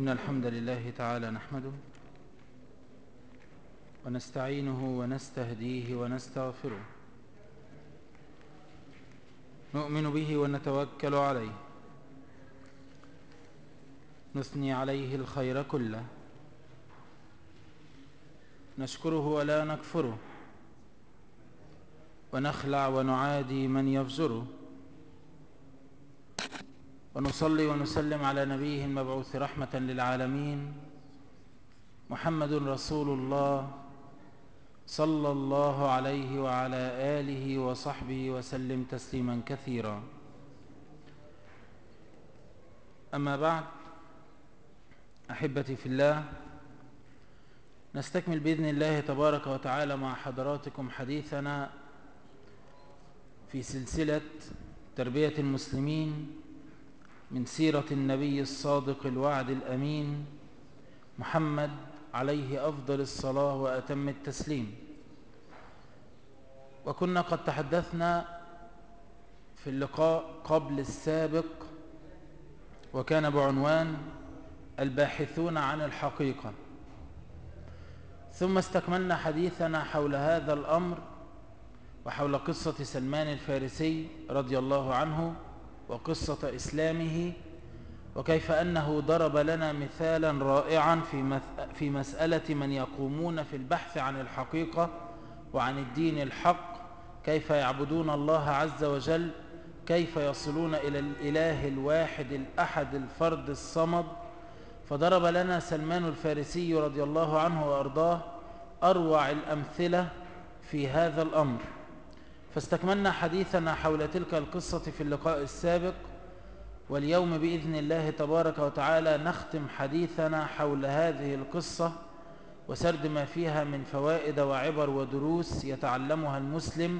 إن الحمد لله تعالى نحمده ونستعينه ونستهديه ونستغفره نؤمن به ونتوكل عليه نثني عليه الخير كله نشكره ولا نكفره ونخلع ونعادي من يفجره ونصلي ونسلم على نبيه المبعوث رحمة للعالمين محمد رسول الله صلى الله عليه وعلى آله وصحبه وسلم تسليما كثيرا أما بعد أحبتي في الله نستكمل بإذن الله تبارك وتعالى مع حضراتكم حديثنا في سلسلة تربية المسلمين من سيرة النبي الصادق الوعد الأمين محمد عليه أفضل الصلاة وأتم التسليم وكنا قد تحدثنا في اللقاء قبل السابق وكان بعنوان الباحثون عن الحقيقة ثم استكملنا حديثنا حول هذا الأمر وحول قصة سلمان الفارسي رضي الله عنه وقصة إسلامه وكيف أنه ضرب لنا مثالا رائعا في, في مسألة من يقومون في البحث عن الحقيقة وعن الدين الحق كيف يعبدون الله عز وجل كيف يصلون إلى الإله الواحد الأحد الفرد الصمد فضرب لنا سلمان الفارسي رضي الله عنه وأرضاه أروع الأمثلة في هذا الأمر فاستكملنا حديثنا حول تلك القصة في اللقاء السابق واليوم بإذن الله تبارك وتعالى نختم حديثنا حول هذه القصة وسرد ما فيها من فوائد وعبر ودروس يتعلمها المسلم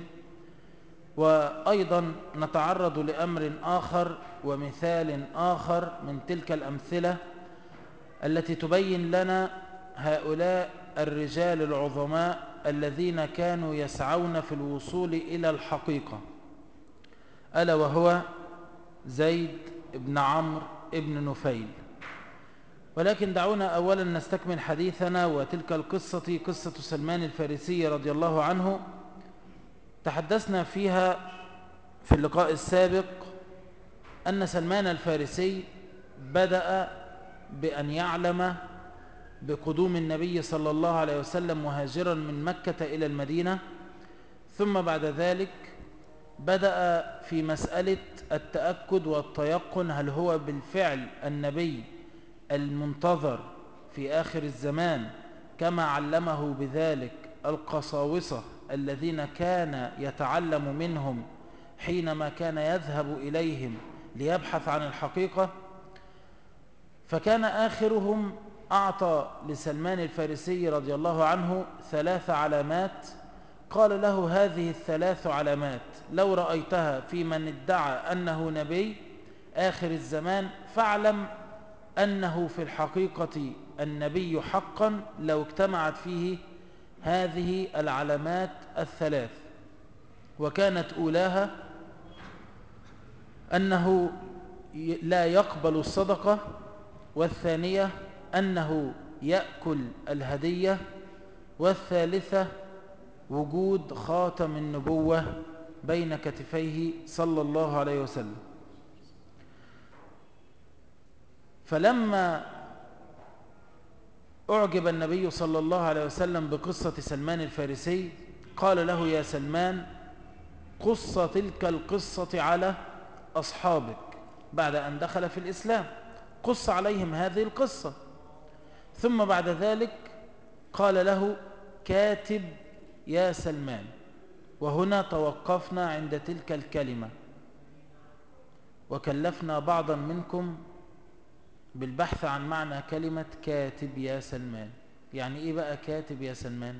وأيضا نتعرض لأمر آخر ومثال آخر من تلك الأمثلة التي تبين لنا هؤلاء الرجال العظماء الذين كانوا يسعون في الوصول إلى الحقيقة ألا وهو زيد بن عمرو بن نفيل ولكن دعونا أولا نستكمل حديثنا وتلك القصة قصة سلمان الفارسي رضي الله عنه تحدثنا فيها في اللقاء السابق أن سلمان الفارسي بدأ بأن يعلم بقدوم النبي صلى الله عليه وسلم مهاجرا من مكة إلى المدينة ثم بعد ذلك بدأ في مسألة التأكد والتيقن هل هو بالفعل النبي المنتظر في آخر الزمان كما علمه بذلك القصاوصة الذين كان يتعلم منهم حينما كان يذهب إليهم ليبحث عن الحقيقة فكان آخرهم أعطى لسلمان الفارسي رضي الله عنه ثلاث علامات قال له هذه الثلاث علامات لو رأيتها في من ادعى أنه نبي آخر الزمان فاعلم أنه في الحقيقة النبي حقا لو اجتمعت فيه هذه العلامات الثلاث وكانت أولاها أنه لا يقبل الصدقة والثانية أنه يأكل الهدية والثالثة وجود خاتم النبوة بين كتفيه صلى الله عليه وسلم فلما أعجب النبي صلى الله عليه وسلم بقصة سلمان الفارسي قال له يا سلمان قص تلك القصة على أصحابك بعد أن دخل في الإسلام قص عليهم هذه القصة ثم بعد ذلك قال له كاتب يا سلمان وهنا توقفنا عند تلك الكلمة وكلفنا بعضا منكم بالبحث عن معنى كلمة كاتب يا سلمان يعني ايه بقى كاتب يا سلمان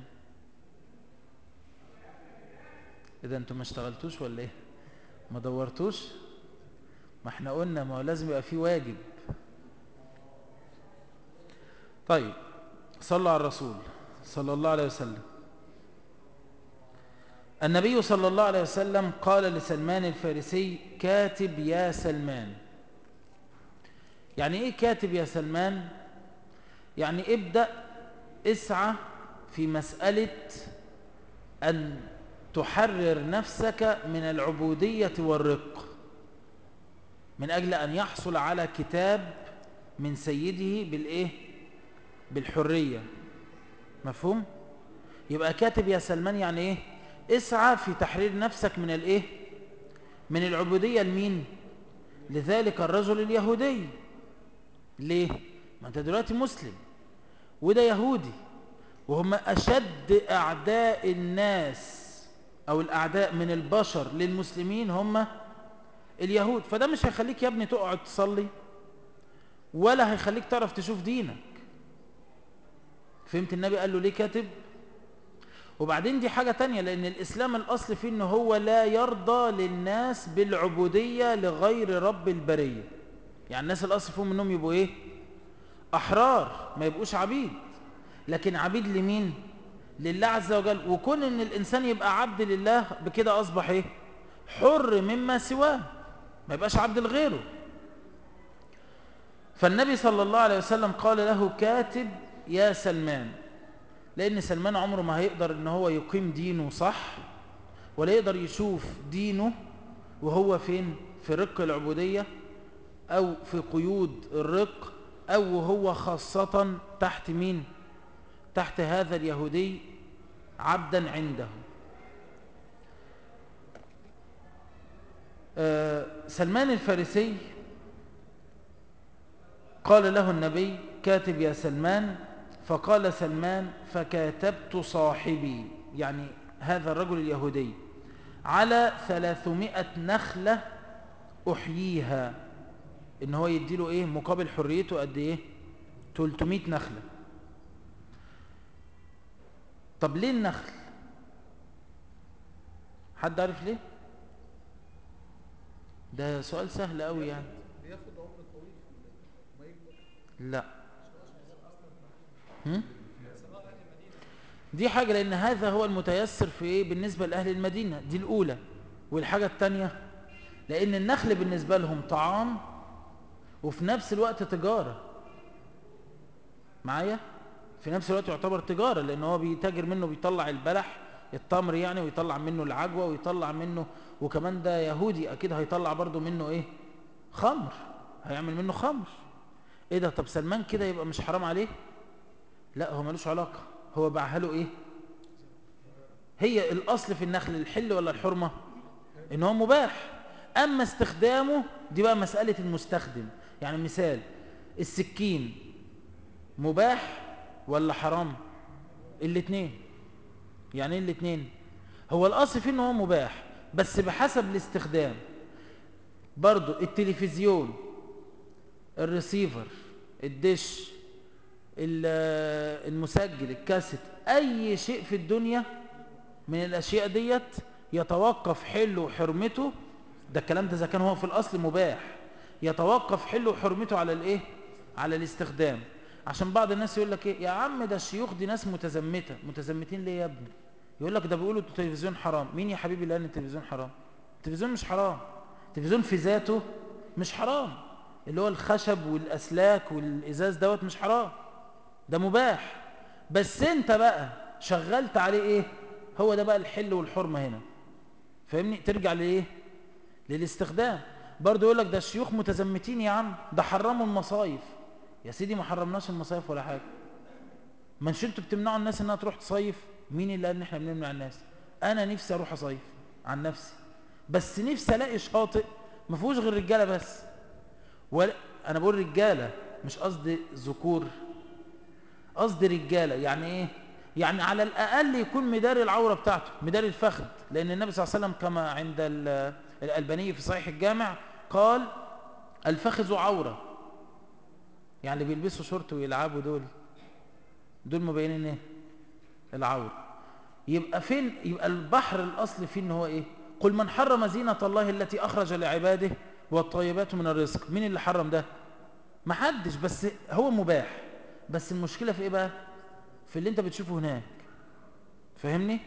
اذا انتم ما اشتغلتوش ولا ايه ما دورتوش ما احنا قلنا ما هو لازم يبقى في واجب طيب صلى على الرسول صلى الله عليه وسلم النبي صلى الله عليه وسلم قال لسلمان الفارسي كاتب يا سلمان يعني ايه كاتب يا سلمان يعني ابدأ اسعى في مسألة أن تحرر نفسك من العبودية والرق من أجل أن يحصل على كتاب من سيده بالإيه؟ بالحرية مفهوم؟ يبقى كاتب يا سلمان يعني إيه؟ اسعى في تحرير نفسك من الإيه؟ من العبودية لمين؟ لذلك الرجل اليهودي ليه؟ ما أنت دلوقتي مسلم وده يهودي وهم أشد أعداء الناس أو الأعداء من البشر للمسلمين هم اليهود فده مش هيخليك يا ابني تقعد تصلي ولا هيخليك تعرف تشوف دينك فهمت النبي قال له ليه كاتب وبعدين دي حاجة تانية لأن الإسلام الأصل فيه أنه هو لا يرضى للناس بالعبودية لغير رب البرية يعني الناس الأصل فيهم أنهم يبقوا إيه أحرار ما يبقوش عبيد لكن عبيد لمين لله عز وجل وكون ان الانسان يبقى عبد لله بكده اصبح ايه حر مما سواه ما يبقاش عبد لغيره فالنبي صلى الله عليه وسلم قال له كاتب يا سلمان لان سلمان عمره ما هيقدر ان هو يقيم دينه صح ولا يقدر يشوف دينه وهو فين في رق العبودية او في قيود الرق او هو خاصة تحت مين تحت هذا اليهودي عبدا عنده آه سلمان الفارسي قال له النبي كاتب يا سلمان فقال سلمان فكاتبت صاحبي يعني هذا الرجل اليهودي على ثلاثمائة نخلة أحييها إن هو يديله إيه مقابل حريته قد إيه 300 نخلة طب ليه النخل حد عارف ليه ده سؤال سهل قوي يعني بياخد عمر طويل ما يكبر لا هم؟ دي حاجة لأن هذا هو المتيسر في إيه بالنسبة لأهل المدينة دي الأولى والحاجة الثانية لأن النخل بالنسبة لهم طعام وفي نفس الوقت تجارة معايا في نفس الوقت يعتبر تجارة لأن هو بيتاجر منه بيطلع البلح التمر يعني ويطلع منه العجوة ويطلع منه وكمان ده يهودي أكيد هيطلع برضو منه إيه خمر هيعمل منه خمر إيه ده طب سلمان كده يبقى مش حرام عليه لا هو ملوش علاقة هو باعها له إيه هي الأصل في النخل الحل ولا الحرمة إن هو مباح أما استخدامه دي بقى مسألة المستخدم يعني مثال السكين مباح ولا حرام الاثنين يعني ايه الاثنين هو الاصل فيه ان هو مباح بس بحسب الاستخدام برضو التلفزيون الريسيفر الدش المسجل الكاسيت اي شيء في الدنيا من الاشياء ديت يتوقف حله وحرمته ده الكلام ده اذا كان هو في الاصل مباح يتوقف حله وحرمته على الايه على الاستخدام عشان بعض الناس يقول لك ايه يا عم ده الشيوخ دي ناس متزمته متزمتين ليه يا ابني يقول لك ده بيقولوا التلفزيون حرام مين يا حبيبي اللي قال التلفزيون حرام التلفزيون مش حرام التلفزيون في ذاته مش حرام اللي هو الخشب والاسلاك والازاز دوت مش حرام ده مباح بس انت بقى شغلت عليه ايه هو ده بقى الحل والحرمه هنا فاهمني ترجع لايه للاستخدام برضه يقول لك ده الشيوخ متزمتين يا عم ده حرموا المصايف يا سيدي ما حرمناش المصايف ولا حاجه ما انتوا انتوا بتمنعوا الناس انها تروح تصيف مين اللي قال ان احنا بنمنع الناس انا نفسي اروح اصيف عن نفسي بس نفسي الاقي شاطئ ما فيهوش غير رجاله بس ولا انا بقول رجاله مش قصدي ذكور قصدي رجاله يعني ايه يعني على الاقل يكون مداري العوره بتاعته مداري الفخذ لان النبي صلى الله عليه وسلم كما عند الالباني في صحيح الجامع قال الفخذ عوره يعني اللي بيلبسوا شورت ويلعبوا دول دول مبينين ايه العور يبقى فين يبقى البحر الاصل فيه ان هو ايه قل من حرم زينة الله التي اخرج لعباده والطيبات من الرزق مين اللي حرم ده ما حدش بس هو مباح بس المشكلة في ايه بقى في اللي انت بتشوفه هناك فاهمني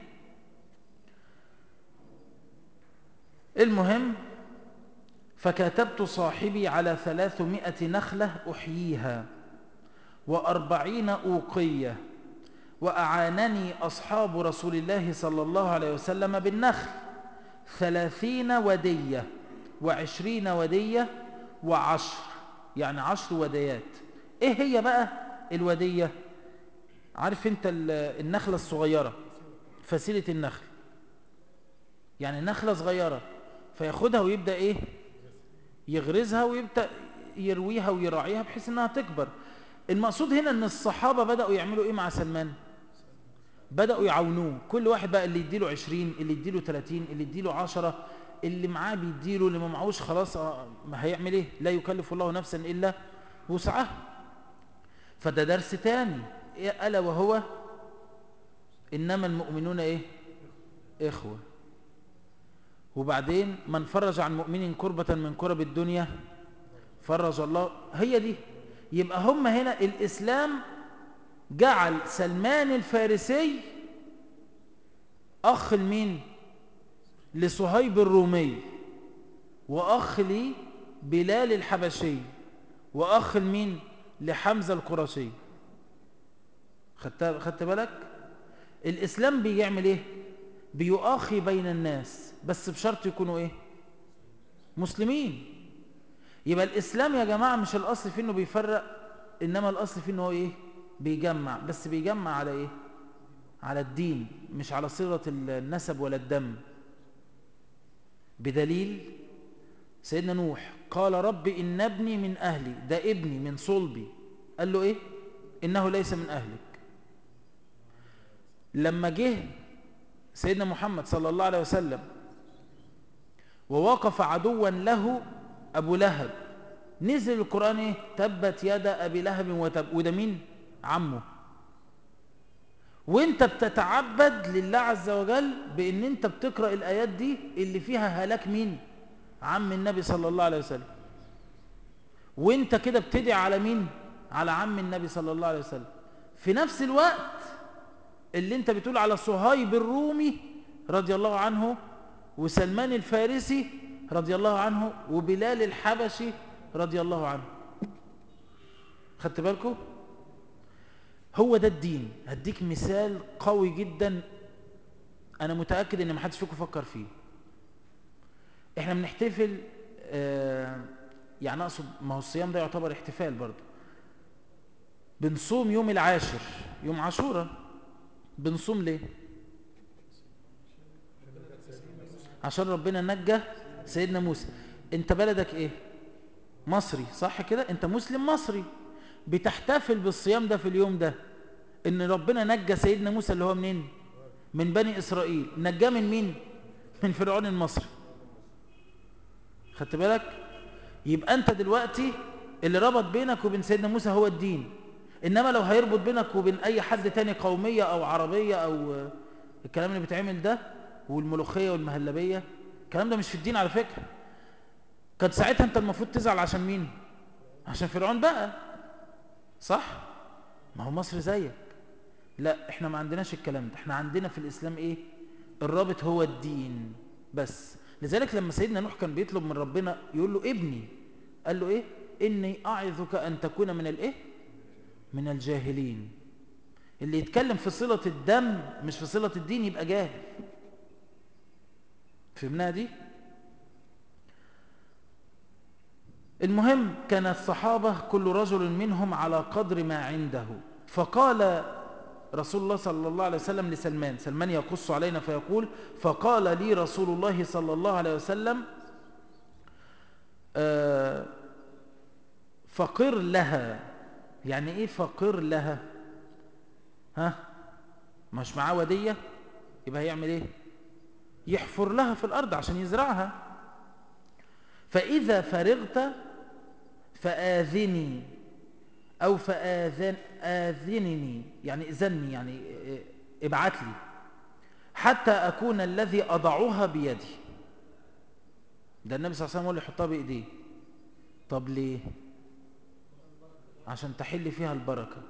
المهم فكاتبت صاحبي على ثلاثمائة نخلة أحييها وأربعين أوقية وأعانني أصحاب رسول الله صلى الله عليه وسلم بالنخل ثلاثين ودية وعشرين ودية وعشر يعني عشر وديات ايه هي بقى الودية عارف انت ال- النخلة الصغيرة فسيلة النخل يعني نخلة صغيرة فياخدها ويبدأ ايه يغرزها ويبدأ يرويها ويراعيها بحيث انها تكبر المقصود هنا ان الصحابة بدأوا يعملوا ايه مع سلمان بدأوا يعاونوه كل واحد بقى اللي يديله عشرين اللي يديله تلاتين اللي يديله عشرة اللي معاه بيديله اللي ما معهوش خلاص آه، ما هيعمل ايه لا يكلف الله نفسا إلا وسعها فده درس تاني إيه ألا وهو إنما المؤمنون إيه إخوة وبعدين من فرج عن مؤمن كربة من كرب الدنيا فرج الله هي دي يبقى هم هنا الإسلام جعل سلمان الفارسي أخ لمين لصهيب الرومي وأخ لي بلال الحبشي وأخ لمين لحمزة القرشي خدت خدت بالك الإسلام بيعمل إيه بيؤاخي بين الناس بس بشرط يكونوا إيه مسلمين يبقى الإسلام يا جماعة مش الأصل فيه إنه بيفرق إنما الأصل فيه إنه هو إيه بيجمع بس بيجمع على إيه على الدين مش على صيغة النسب ولا الدم بدليل سيدنا نوح قال رب إن ابني من أهلي ده ابني من صلبي قال له إيه إنه ليس من أهلك لما جه سيدنا محمد صلى الله عليه وسلم ووقف عدوا له أبو لهب نزل القرآن إيه تبت يد أبي لهب وتب وده مين عمه وانت بتتعبد لله عز وجل بان انت بتقرأ الايات دي اللي فيها هلاك مين عم النبي صلى الله عليه وسلم وانت كده بتدعي على مين على عم النبي صلى الله عليه وسلم في نفس الوقت اللي انت بتقول على صهيب الرومي رضي الله عنه وسلمان الفارسي رضي الله عنه وبلال الحبشي رضي الله عنه خدت بالكم هو ده الدين هديك مثال قوي جدا انا متأكد ان محدش فيكم فكر فيه احنا بنحتفل آه يعني اقصد ما هو الصيام ده يعتبر احتفال برضه بنصوم يوم العاشر يوم عاشوراء بنصوم ليه عشان ربنا نجى سيدنا موسى انت بلدك ايه مصري صح كده انت مسلم مصري بتحتفل بالصيام ده في اليوم ده ان ربنا نجى سيدنا موسى اللي هو منين من بني اسرائيل نجاه من مين من فرعون المصري خدت بالك يبقى انت دلوقتي اللي ربط بينك وبين سيدنا موسى هو الدين انما لو هيربط بينك وبين اي حد تاني قومية او عربية او الكلام اللي بيتعمل ده والملوخية والمهلبية الكلام ده مش في الدين على فكرة كان ساعتها انت المفروض تزعل عشان مين عشان فرعون بقى صح ما هو مصر زيك لا احنا ما عندناش الكلام ده احنا عندنا في الاسلام ايه الرابط هو الدين بس لذلك لما سيدنا نوح كان بيطلب من ربنا يقول له ابني قال له ايه اني اعظك ان تكون من الايه من الجاهلين اللي يتكلم في صلة الدم مش في صلة الدين يبقى جاهل فهمناها دي المهم كان الصحابة كل رجل منهم على قدر ما عنده فقال رسول الله صلى الله عليه وسلم لسلمان سلمان يقص علينا فيقول فقال لي رسول الله صلى الله عليه وسلم آه فقر لها يعني ايه فقر لها ها مش معاه ودية يبقى هيعمل ايه يحفر لها في الارض عشان يزرعها فاذا فرغت فآذني أو فآذن آذنني يعني إذني يعني ابعت لي حتى أكون الذي أضعها بيدي ده النبي صلى الله عليه وسلم هو اللي يحطها بإيديه طب ليه عشان تحل فيها البركة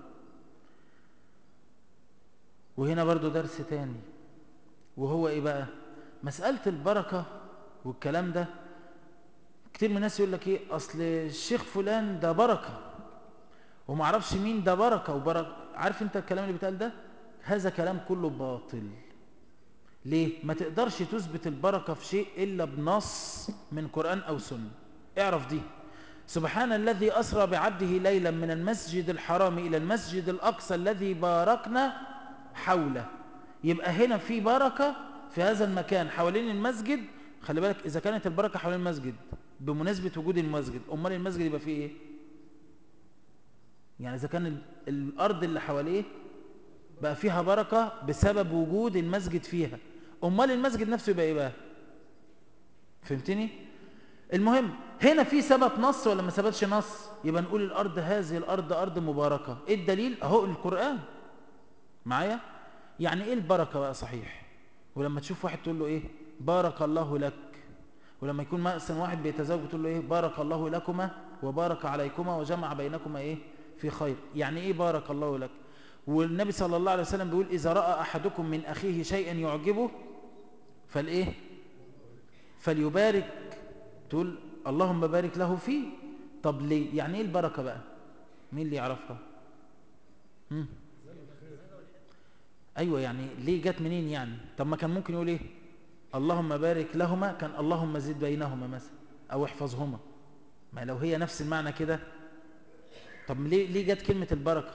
وهنا برضو درس تاني وهو إيه بقى مسألة البركة والكلام ده كتير من الناس يقول لك ايه اصل الشيخ فلان ده بركة وما اعرفش مين ده بركة وبركة عارف انت الكلام اللي بيتقال ده هذا كلام كله باطل ليه ما تقدرش تثبت البركة في شيء إلا بنص من قرآن أو سنة اعرف دي سبحان الذي أسرى بعبده ليلا من المسجد الحرام إلى المسجد الأقصى الذي باركنا حوله يبقى هنا في بركة في هذا المكان حوالين المسجد خلي بالك إذا كانت البركة حوالين المسجد بمناسبة وجود المسجد أمال المسجد يبقى فيه إيه يعني إذا كان ال- الأرض اللي حواليه بقى فيها بركة بسبب وجود المسجد فيها أمال المسجد نفسه يبقى إيه بقى فهمتني المهم هنا في ثبت نص ولا ما ثبتش نص يبقى نقول الأرض هذه الأرض أرض مباركة إيه الدليل أهو القرآن معايا يعني إيه البركة بقى صحيح ولما تشوف واحد تقول له إيه بارك الله لك ولما يكون مثلا واحد بيتزوج بتقول له إيه بارك الله لكما وبارك عليكما وجمع بينكما إيه في خير يعني إيه بارك الله لك والنبي صلى الله عليه وسلم بيقول إذا رأى أحدكم من أخيه شيئا يعجبه فالإيه فليبارك تقول اللهم بارك له فيه طب ليه يعني ايه البركة بقى مين اللي يعرفها مم. ايوه يعني ليه جت منين يعني طب ما كان ممكن يقول ايه اللهم بارك لهما كان اللهم زد بينهما مثلا او احفظهما ما لو هي نفس المعنى كده طب ليه ليه جت كلمة البركة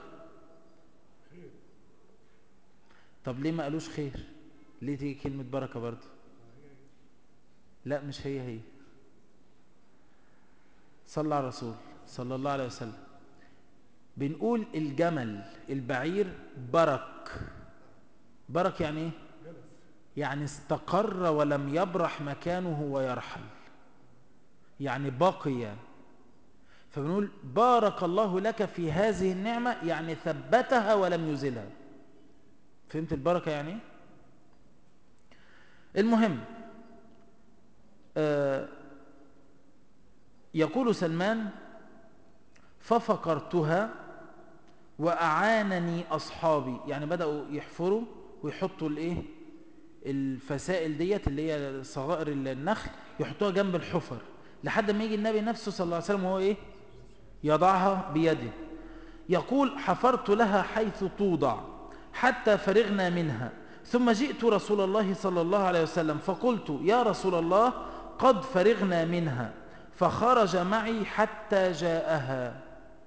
طب ليه ما قالوش خير ليه تيجي كلمة بركة برضه لا مش هي هي صلى على الرسول صلى الله عليه وسلم بنقول الجمل البعير برك برك يعني ايه يعني استقر ولم يبرح مكانه ويرحل يعني بقي فبنقول بارك الله لك في هذه النعمة يعني ثبتها ولم يزلها فهمت البركة يعني ايه المهم آه يقول سلمان ففكرتها وأعانني أصحابي يعني بدأوا يحفروا ويحطوا الايه الفسائل ديت اللي هي صغائر النخل يحطوها جنب الحفر لحد ما يجي النبي نفسه صلى الله عليه وسلم وهو ايه يضعها بيده يقول حفرت لها حيث توضع حتى فرغنا منها ثم جئت رسول الله صلى الله عليه وسلم فقلت يا رسول الله قد فرغنا منها فخرج معي حتى جاءها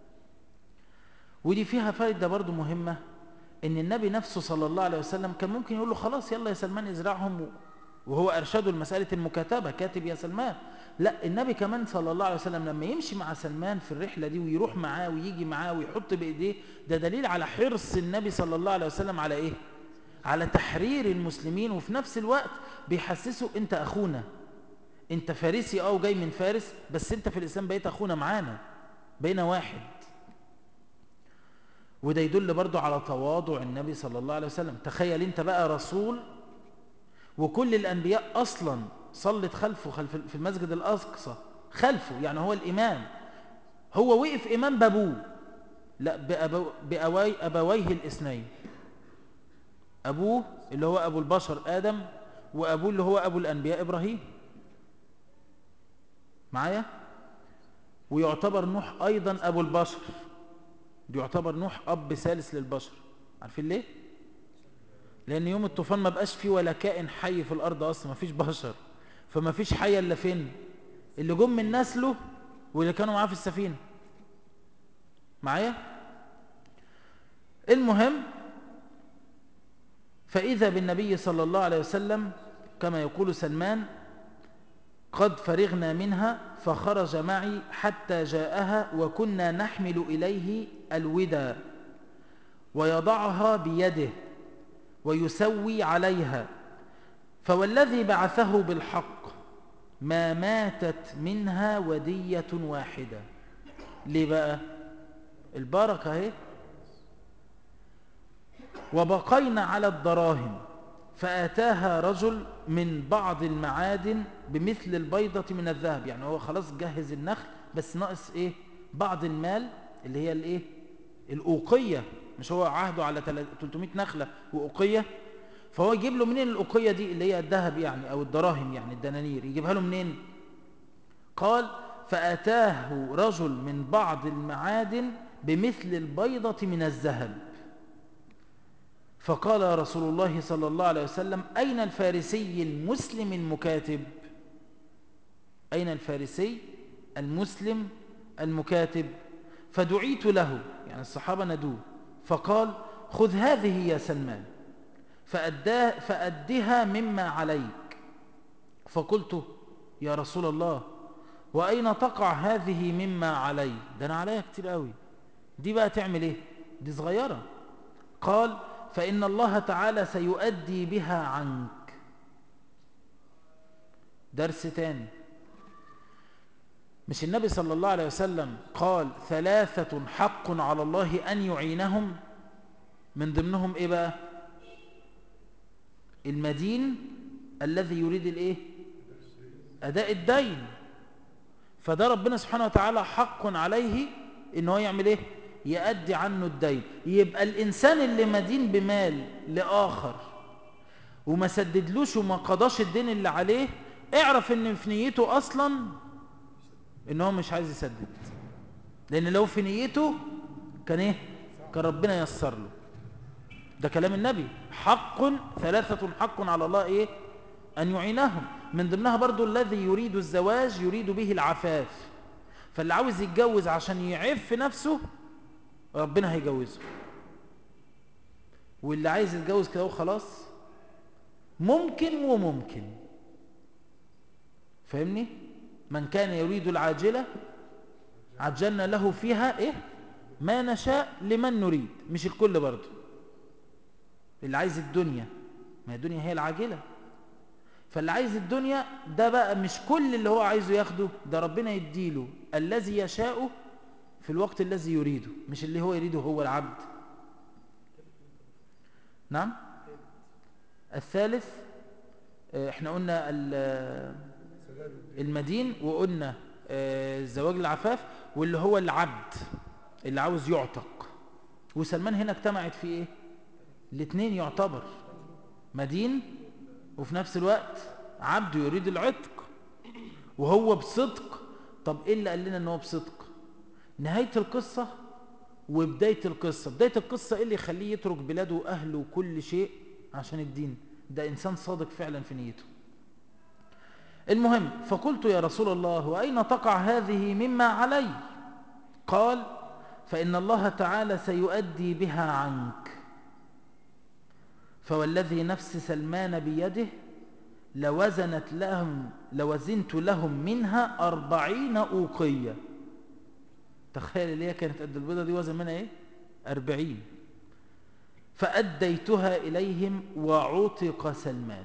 ودي فيها فائدة برضو مهمة ان النبي نفسه صلى الله عليه وسلم كان ممكن يقول له خلاص يلا يا سلمان ازرعهم وهو ارشده لمسألة المكاتبة كاتب يا سلمان لا النبي كمان صلى الله عليه وسلم لما يمشي مع سلمان في الرحلة دي ويروح معاه ويجي معاه ويحط بإيديه ده دليل على حرص النبي صلى الله عليه وسلم على ايه على تحرير المسلمين وفي نفس الوقت بيحسسوا انت اخونا انت فارسي اه وجاي من فارس بس انت في الاسلام بقيت اخونا معانا بقينا واحد وده يدل برضو على تواضع النبي صلى الله عليه وسلم تخيل انت بقى رسول وكل الانبياء اصلا صلت خلفه خلف في المسجد الاقصى خلفه يعني هو الامام هو وقف امام بابوه لا بأبو بأوي ابويه الاثنين ابوه اللي هو ابو البشر ادم وابوه اللي هو ابو الانبياء ابراهيم معايا ويعتبر نوح ايضا ابو البشر يعتبر نوح اب ثالث للبشر عارفين ليه لان يوم الطوفان ما بقاش فيه ولا كائن حي في الارض اصلا ما فيش بشر فما فيش حي الا فين اللي جم من نسله واللي كانوا معاه في السفينه معايا المهم فاذا بالنبي صلى الله عليه وسلم كما يقول سلمان قد فرغنا منها فخرج معي حتى جاءها وكنا نحمل إليه الودى ويضعها بيده ويسوي عليها فوالذي بعثه بالحق ما ماتت منها ودية واحدة ليه بقى البركة اهي وبقينا على الدراهم فأتاها رجل من بعض المعادن بمثل البيضة من الذهب يعني هو خلاص جهز النخل بس ناقص ايه بعض المال اللي هي الايه الأوقية مش هو عهده على 300 نخلة وأوقية فهو يجيب له منين الأوقية دي اللي هي الذهب يعني أو الدراهم يعني الدنانير يجيبها له منين قال فأتاه رجل من بعض المعادن بمثل البيضة من الذهب فقال رسول الله صلى الله عليه وسلم أين الفارسي المسلم المكاتب أين الفارسي المسلم المكاتب فدعيت له يعني الصحابة ندوه فقال خذ هذه يا سلمان فأداه فأدها مما عليك فقلت يا رسول الله وأين تقع هذه مما علي ده أنا عليها كتير قوي دي بقى تعمل إيه دي صغيرة قال فإن الله تعالى سيؤدي بها عنك درس تاني مش النبي صلى الله عليه وسلم قال ثلاثة حق على الله أن يعينهم من ضمنهم إيه بقى المدين الذي يريد الإيه أداء الدين فده ربنا سبحانه وتعالى حق عليه إن هو يعمل إيه يأدي عنه الدين يبقى الإنسان اللي مدين بمال لآخر وما سددلوش وما قضاش الدين اللي عليه اعرف ان في نيته اصلا ان هو مش عايز يسدد لان لو في نيته كان ايه كان ربنا يسر له ده كلام النبي حق ثلاثة حق على الله ايه ان يعينهم من ضمنها برضو الذي يريد الزواج يريد به العفاف فاللي عاوز يتجوز عشان يعف نفسه ربنا هيجوزه واللي عايز يتجوز كده وخلاص ممكن وممكن فاهمني من كان يريد العاجلة عجلنا له فيها ايه ما نشاء لمن نريد مش الكل برضه اللي عايز الدنيا ما الدنيا هي العاجلة فاللي عايز الدنيا ده بقى مش كل اللي هو عايزه ياخده ده ربنا يديله الذي يشاءه في الوقت الذي يريده مش اللي هو يريده هو العبد نعم الثالث احنا قلنا المدين وقلنا الزواج العفاف واللي هو العبد اللي عاوز يعتق وسلمان هنا اجتمعت في ايه الاثنين يعتبر مدين وفي نفس الوقت عبد يريد العتق وهو بصدق طب ايه اللي قال لنا ان هو بصدق نهاية القصة وبداية القصة بداية القصة ايه اللي يخليه يترك بلاده واهله وكل شيء عشان الدين ده انسان صادق فعلا في نيته المهم فقلت يا رسول الله وأين تقع هذه مما علي قال فإن الله تعالى سيؤدي بها عنك فوالذي نفس سلمان بيده لوزنت لهم لوزنت لهم منها أربعين أوقية تخيل اللي هي كانت قد البيضة دي وزن منها ايه أربعين فأديتها إليهم وعتق سلمان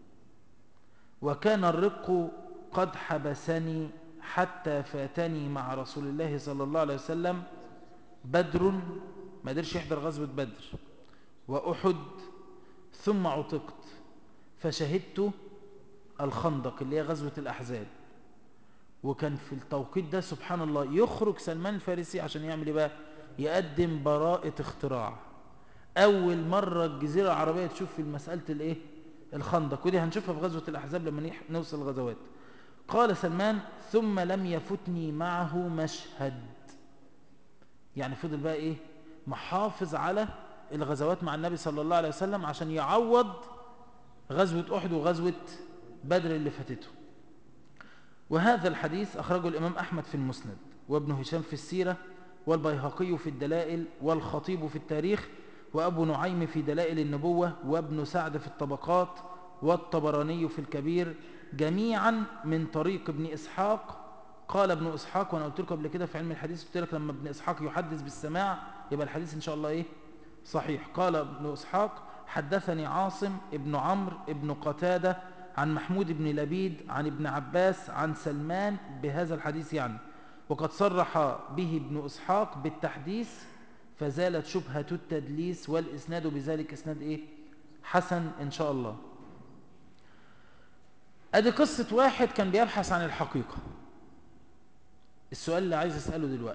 وكان الرق قد حبسني حتى فاتني مع رسول الله صلى الله عليه وسلم بدر ما قدرش يحضر غزوة بدر وأحد ثم عتقت فشهدت الخندق اللي هي غزوة الأحزاب وكان في التوقيت ده سبحان الله يخرج سلمان الفارسي عشان يعمل ايه بقى يقدم براءة اختراع أول مرة الجزيرة العربية تشوف في مسألة الايه الخندق ودي هنشوفها في غزوة الأحزاب لما نوصل الغزوات قال سلمان ثم لم يفتني معه مشهد يعني فضل بقى ايه محافظ على الغزوات مع النبي صلى الله عليه وسلم عشان يعوض غزوة أحد وغزوة بدر اللي فاتته وهذا الحديث أخرجه الإمام أحمد في المسند وابن هشام في السيرة والبيهقي في الدلائل والخطيب في التاريخ وأبو نعيم في دلائل النبوة وابن سعد في الطبقات والطبراني في الكبير جميعا من طريق ابن إسحاق قال ابن إسحاق وأنا قلت لكم قبل كده في علم الحديث قلت لك لما ابن إسحاق يحدث بالسماع يبقى الحديث إن شاء الله إيه صحيح قال ابن إسحاق حدثني عاصم ابن عمرو ابن قتادة عن محمود بن لبيد عن ابن عباس عن سلمان بهذا الحديث يعني وقد صرح به ابن إسحاق بالتحديث فزالت شبهة التدليس والإسناد بذلك إسناد إيه؟ حسن إن شاء الله أدي قصة واحد كان بيبحث عن الحقيقة السؤال اللي عايز أسأله دلوقتي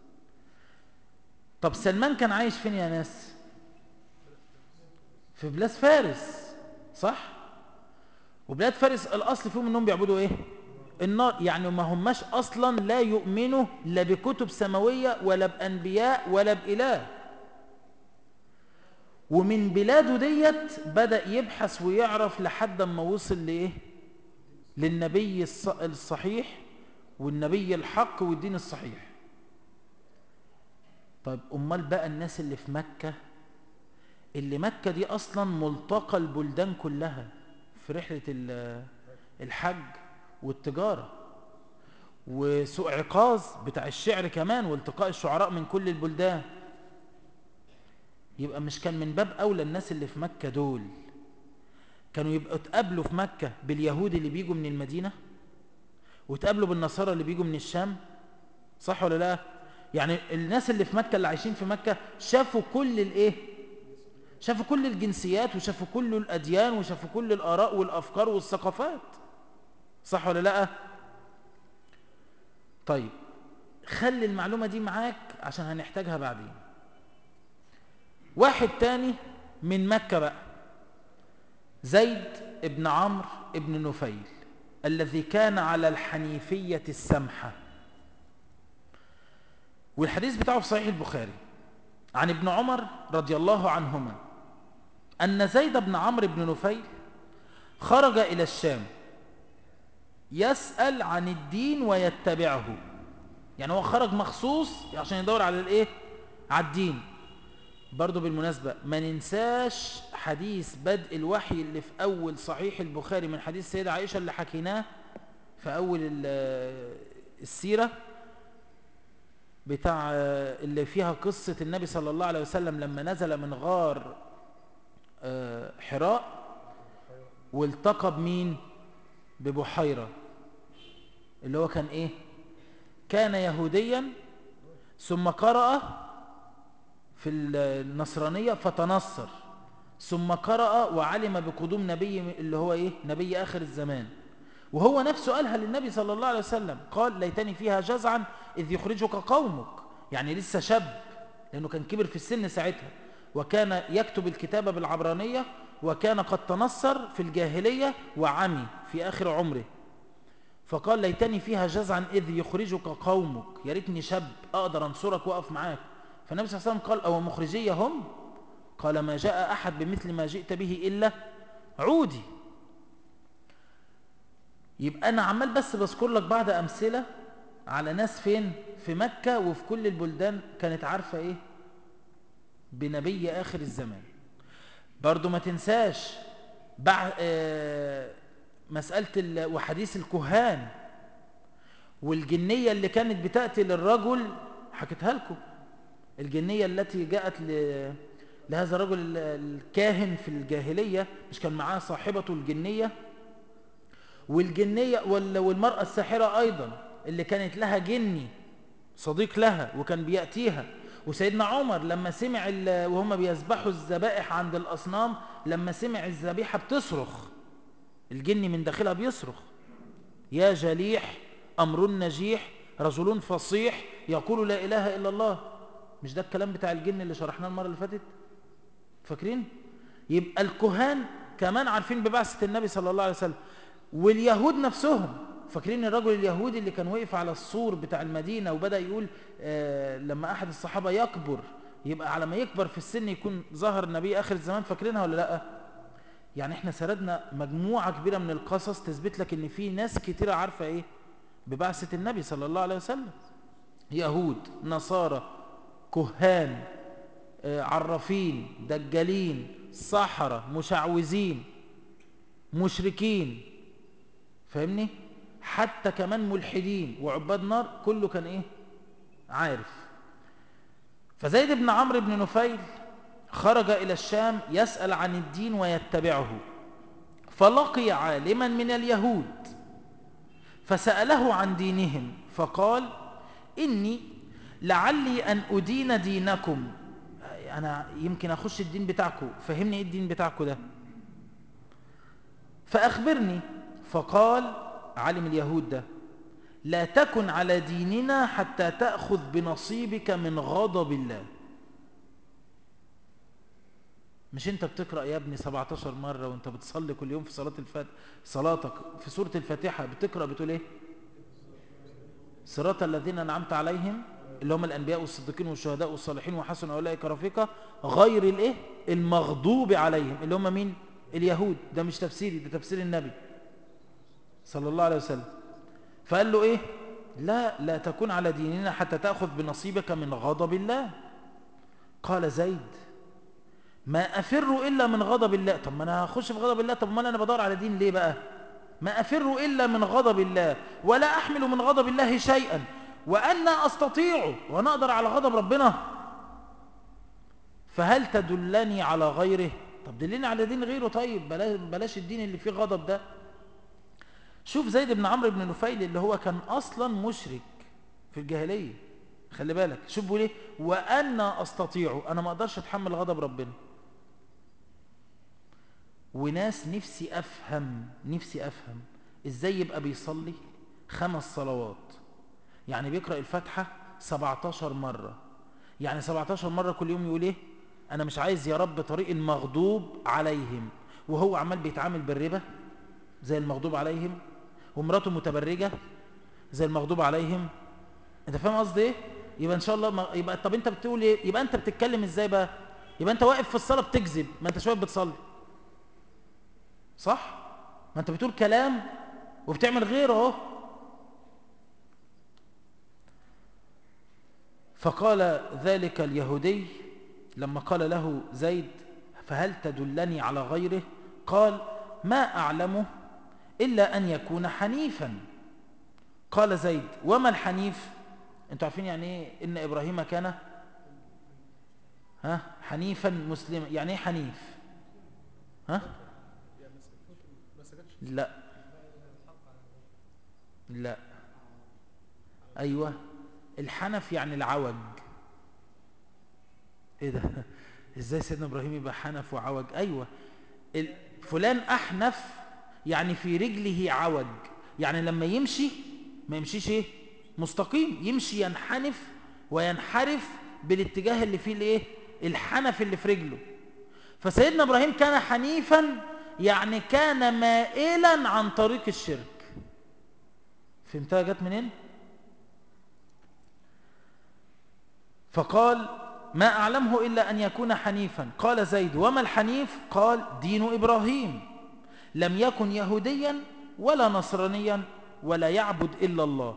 طب سلمان كان عايش فين يا ناس في بلاد فارس صح وبلاد فارس الأصل فيهم أنهم بيعبدوا إيه النار يعني ما هماش اصلا لا يؤمنوا لا بكتب سماوية ولا بانبياء ولا باله ومن بلاده ديت بدأ يبحث ويعرف لحد ما وصل لايه للنبي الص- الصحيح والنبي الحق والدين الصحيح طيب امال بقى الناس اللي في مكة اللي مكة دي اصلا ملتقى البلدان كلها في رحلة ال- الحج والتجارة وسوق عكاظ بتاع الشعر كمان والتقاء الشعراء من كل البلدان يبقى مش كان من باب أولى الناس اللي في مكة دول كانوا يبقوا اتقابلوا في مكة باليهود اللي بيجوا من المدينة وتقابلوا بالنصارى اللي بيجوا من الشام صح ولا لا يعني الناس اللي في مكة اللي عايشين في مكة شافوا كل الايه شافوا كل الجنسيات وشافوا كل الأديان وشافوا كل الآراء والأفكار والثقافات صح ولا لا طيب خلي المعلومة دي معاك عشان هنحتاجها بعدين واحد تاني من مكة بقى زيد ابن عمرو ابن نفيل الذي كان على الحنيفية السمحة والحديث بتاعه في صحيح البخاري عن ابن عمر رضي الله عنهما أن زيد بن عمرو بن نفيل خرج إلى الشام يسأل عن الدين ويتبعه يعني هو خرج مخصوص عشان يدور على الايه على الدين برضو بالمناسبة ما ننساش حديث بدء الوحي اللي في أول صحيح البخاري من حديث سيدة عائشة اللي حكيناه في أول ال- السيرة بتاع اللي فيها قصة النبي صلى الله عليه وسلم لما نزل من غار آه، حراء والتقى بمين ببحيرة اللي هو كان ايه كان يهوديا ثم قرأ في النصرانية فتنصر ثم قرأ وعلم بقدوم نبي اللي هو ايه نبي آخر الزمان وهو نفسه قالها للنبي صلى الله عليه وسلم قال ليتني فيها جزعا إذ يخرجك قومك يعني لسه شاب لأنه كان كبر في السن ساعتها وكان يكتب الكتابة بالعبرانية وكان قد تنصر في الجاهلية وعمي في آخر عمره فقال ليتني فيها جزعا إذ يخرجك قومك يا ريتني شاب أقدر أنصرك وأقف معاك فالنبي صلى الله عليه وسلم قال أو مخرجية هم قال ما جاء أحد بمثل ما جئت به إلا عودي يبقى أنا عمال بس بذكر لك بعض أمثلة على ناس فين في مكة وفي كل البلدان كانت عارفة إيه بنبي آخر الزمان برضو ما تنساش بعد آه مسألة ال- وحديث الكهان والجنية اللي كانت بتأتي للرجل حكيتها لكم الجنية التي جاءت ل... لهذا الرجل ال- الكاهن في الجاهلية مش كان معاه صاحبته الجنية والجنية وال- والمرأة الساحرة أيضا اللي كانت لها جني صديق لها وكان بيأتيها وسيدنا عمر لما سمع ال- وهم بيذبحوا الذبائح عند الأصنام لما سمع الذبيحة بتصرخ الجن من داخلها بيصرخ يا جليح أمر نجيح رجل فصيح يقول لا إله إلا الله مش ده الكلام بتاع الجن اللي شرحناه المرة اللي فاتت فاكرين يبقى الكهان كمان عارفين ببعثة النبي صلى الله عليه وسلم واليهود نفسهم فاكرين الرجل اليهودي اللي كان وقف على السور بتاع المدينة وبدأ يقول آه لما أحد الصحابة يكبر يبقى على ما يكبر في السن يكون ظهر النبي آخر الزمان فاكرينها ولا لأ يعني احنا سردنا مجموعة كبيرة من القصص تثبت لك ان في ناس كتيرة عارفة ايه ببعثة النبي صلى الله عليه وسلم يهود نصارى كهان آه، عرافين دجالين سحرة مشعوذين مشركين فاهمني حتى كمان ملحدين وعباد نار كله كان ايه عارف فزيد بن عمرو بن نفيل خرج إلى الشام يسأل عن الدين ويتبعه فلقي عالما من اليهود فسأله عن دينهم فقال إني لعلي أن أدين دينكم أنا يمكن أخش الدين بتاعكم فهمني إيه الدين بتاعكم ده فأخبرني فقال عالم اليهود ده لا تكن على ديننا حتى تأخذ بنصيبك من غضب الله مش انت بتقرأ يا ابني 17 مرة وانت بتصلي كل يوم في صلاة الفاتحة صلاتك في سورة الفاتحة بتقرأ بتقول ايه صراط الذين أنعمت عليهم اللي هم الأنبياء والصديقين والشهداء والصالحين وحسن أولئك رفيقا غير الإيه المغضوب عليهم اللي هم مين اليهود ده مش تفسيري ده تفسير النبي صلى الله عليه وسلم فقال له إيه لا لا تكون على ديننا حتى تأخذ بنصيبك من غضب الله قال زيد ما أفر إلا من غضب الله طب ما أنا هخش في غضب الله طب ما أنا بدور على دين ليه بقى ما أفر إلا من غضب الله ولا أحمل من غضب الله شيئا وأنا أستطيع وأنا أقدر على غضب ربنا فهل تدلني على غيره طب دلني على دين غيره طيب بلاش, بلاش الدين اللي فيه غضب ده شوف زيد بن عمرو بن نفيل اللي هو كان أصلا مشرك في الجاهلية خلي بالك شوف بيقول ايه وأنا أستطيع أنا ما أقدرش أتحمل غضب ربنا وناس نفسي أفهم نفسي أفهم إزاي يبقى بيصلي خمس صلوات يعني بيقرأ الفاتحة 17 مرة يعني 17 مرة كل يوم يقول ايه أنا مش عايز يا رب طريق المغضوب عليهم وهو عمال بيتعامل بالربا زي المغضوب عليهم ومراته متبرجة زي المغضوب عليهم انت فاهم قصدي ايه يبقى ان شاء الله ما يبقى طب انت بتقول ايه يبقى انت بتتكلم ازاي بقى يبقى انت واقف في الصلاه بتكذب ما انت شويه بتصلي صح ما انت بتقول كلام وبتعمل غيره اهو فقال ذلك اليهودي لما قال له زيد فهل تدلني على غيره قال ما أعلمه إلا أن يكون حنيفا قال زيد وما الحنيف انتوا عارفين يعني ايه ان ابراهيم كان ها حنيفا مسلما يعني ايه حنيف ها لا لا ايوه الحنف يعني العوج ايه ده ازاي سيدنا ابراهيم يبقى حنف وعوج ايوه فلان احنف يعني في رجله عوج يعني لما يمشي ما يمشيش ايه مستقيم يمشي ينحنف وينحرف بالاتجاه اللي فيه الايه الحنف اللي في رجله فسيدنا ابراهيم كان حنيفا يعني كان مائلا عن طريق الشرك فهمتها جت منين فقال ما أعلمه إلا أن يكون حنيفا قال زيد وما الحنيف قال دين إبراهيم لم يكن يهوديا ولا نصرانيا ولا يعبد إلا الله